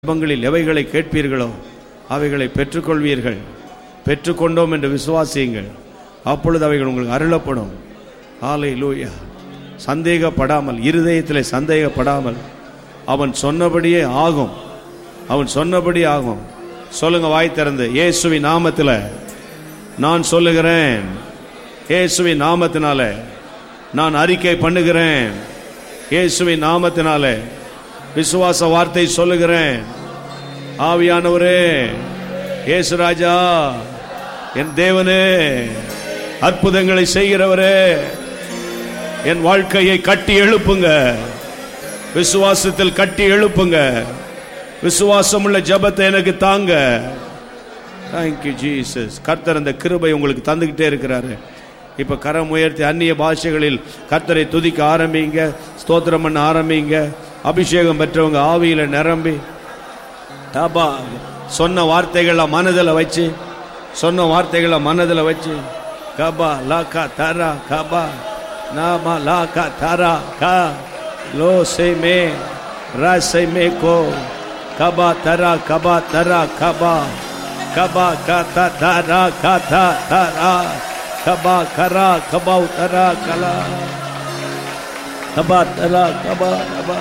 ஜெபங்களில் எவைகளை கேட்பீர்களோ அவைகளை பெற்றுக்கொள்வீர்கள் பெற்றுக்கொண்டோம் என்று விசுவாசியுங்கள் அப்பொழுது அவைகள் உங்களுக்கு அருளப்படும் ஆலை லூயா சந்தேகப்படாமல் இருதயத்தில் சந்தேகப்படாமல் அவன் சொன்னபடியே ஆகும் அவன் சொன்னபடி ஆகும் சொல்லுங்க வாய் திறந்து இயேசுவின் நாமத்தில் நான் சொல்லுகிறேன் இயேசுவின் நாமத்தினால நான் அறிக்கை பண்ணுகிறேன் இயேசுவின் நாமத்தினாலே விசுவாச வார்த்தை சொல்லுகிறேன் ஆவியானவரே இயேசு ராஜா என் தேவனே அற்புதங்களை செய்கிறவரே என் வாழ்க்கையை கட்டி எழுப்புங்க விசுவாசத்தில் கட்டி எழுப்புங்க விசுவாசம் உள்ள ஜபத்தை எனக்கு தாங்க தேங்க்யூ ஜீசஸ் கர்த்தர் அந்த கிருபை உங்களுக்கு தந்துக்கிட்டே இருக்கிறாரு இப்ப கரம் உயர்த்தி அந்நிய பாஷைகளில் கர்த்தரை துதிக்க ஆரம்பிங்க ஸ்தோத்திரம் பண்ண ஆரம்பிங்க அபிஷேகம் பெற்றவங்க ஆவியில நிரம்பி தாபா சொன்ன வார்த்தைகளை மனதில் வச்சு சொன்ன வார்த்தைகளை மனதில் வச்சு கபா லாக்கா தரா கபா நாமா லாக்கா தரா கா லோ சே மே ரா சே மே கோ கபா தரா கபா தரா கபா கபா கா தரா கா தரா கபா கரா கபா தரா கலா கபா தரா கபா கபா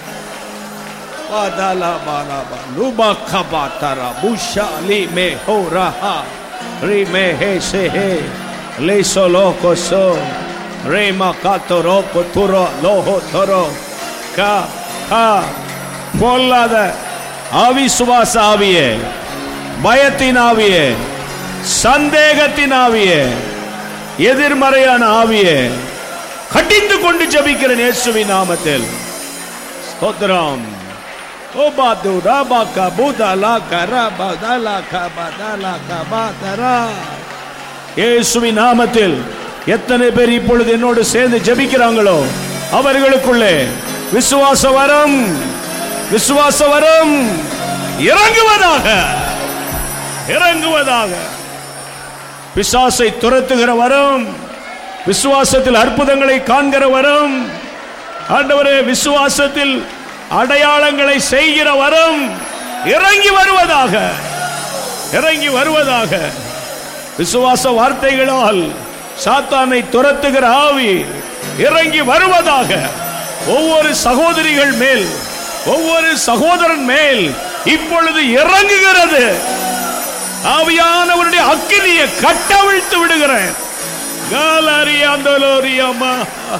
Padala baraba luba kaba tara busha li me ho raha ri me he se he le solo koso re ma katoro koturo loho toro ka ka பொல்லாத அவிசுவாச ஆவியே பயத்தின் ஆவியே சந்தேகத்தின் ஆவியே எதிர்மறையான ஆவியே கட்டிந்து கொண்டு ஜபிக்கிறேன் இயேசுவின் நாமத்தில் ஸ்தோத்திரம் Obadu rabaka budala karabadala kabadala kabadara இயேசுவின் நாமத்தில் எத்தனை பேர் இப்பொழுது என்னோடு சேர்ந்து ஜெபிக்கிறாங்களோ அவர்களுக்குள்ளே விசுவாச வரம் விசுவாச வரம் இறங்குவதாக இறங்குவதாக பிசாசை துரத்துகிற வரம் விசுவாசத்தில் அற்புதங்களை காண்கிற வரம் ஆண்டவரே விசுவாசத்தில் அடையாளங்களை செய்கிற வரம் இறங்கி வருவதாக இறங்கி வருவதாக விசுவாச வார்த்தைகளால் சாத்தானை துரத்துகிற ஆவி இறங்கி வருவதாக ஒவ்வொரு சகோதரிகள் மேல் ஒவ்வொரு சகோதரன் மேல் இப்பொழுது இறங்குகிறது ஆவியானவருடைய அக்கினியை கட்டவிழ்த்து விடுகிறேன் காலரியாந்தலோரியம்மா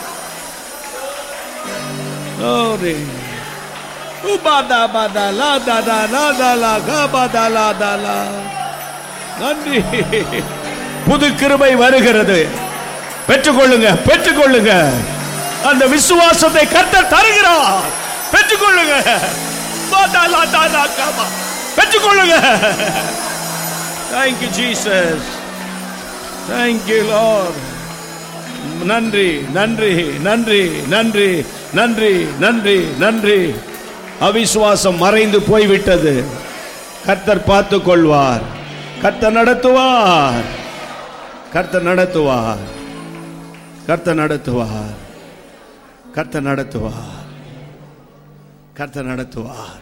Glory. உபாதாபாதாலா தாதாலா தாலா காபாதாலா தாலா நன்றி புது கிருபை வருகிறது பெற்றுக்கொள்ளுங்க பெற்றுக்கொள்ளுங்க அந்த விசுவாசத்தை கர்த்தர் தருகிறார் பெற்றுக்கொள்ளுங்க பாதாலா தாலா காபா பெற்றுக்கொள்ளுங்க தேங்க்யூ ஜீசஸ் தேங்க்யூ லார்ட் நன்றி நன்றி நன்றி நன்றி நன்றி நன்றி நன்றி அவிசுவாசம் மறைந்து போய்விட்டது கர்த்தர் பார்த்து கொள்வார் கர்த்தர் நடத்துவார் கர்த்தர் நடத்துவார் கர்த்தர் நடத்துவார் கர்த்தர் நடத்துவார் கர்த்தர் நடத்துவார்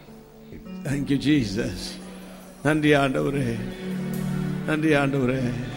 தேங்க்யூ ஜீசஸ் நன்றி ஆண்டவரே நன்றி ஆண்டவரே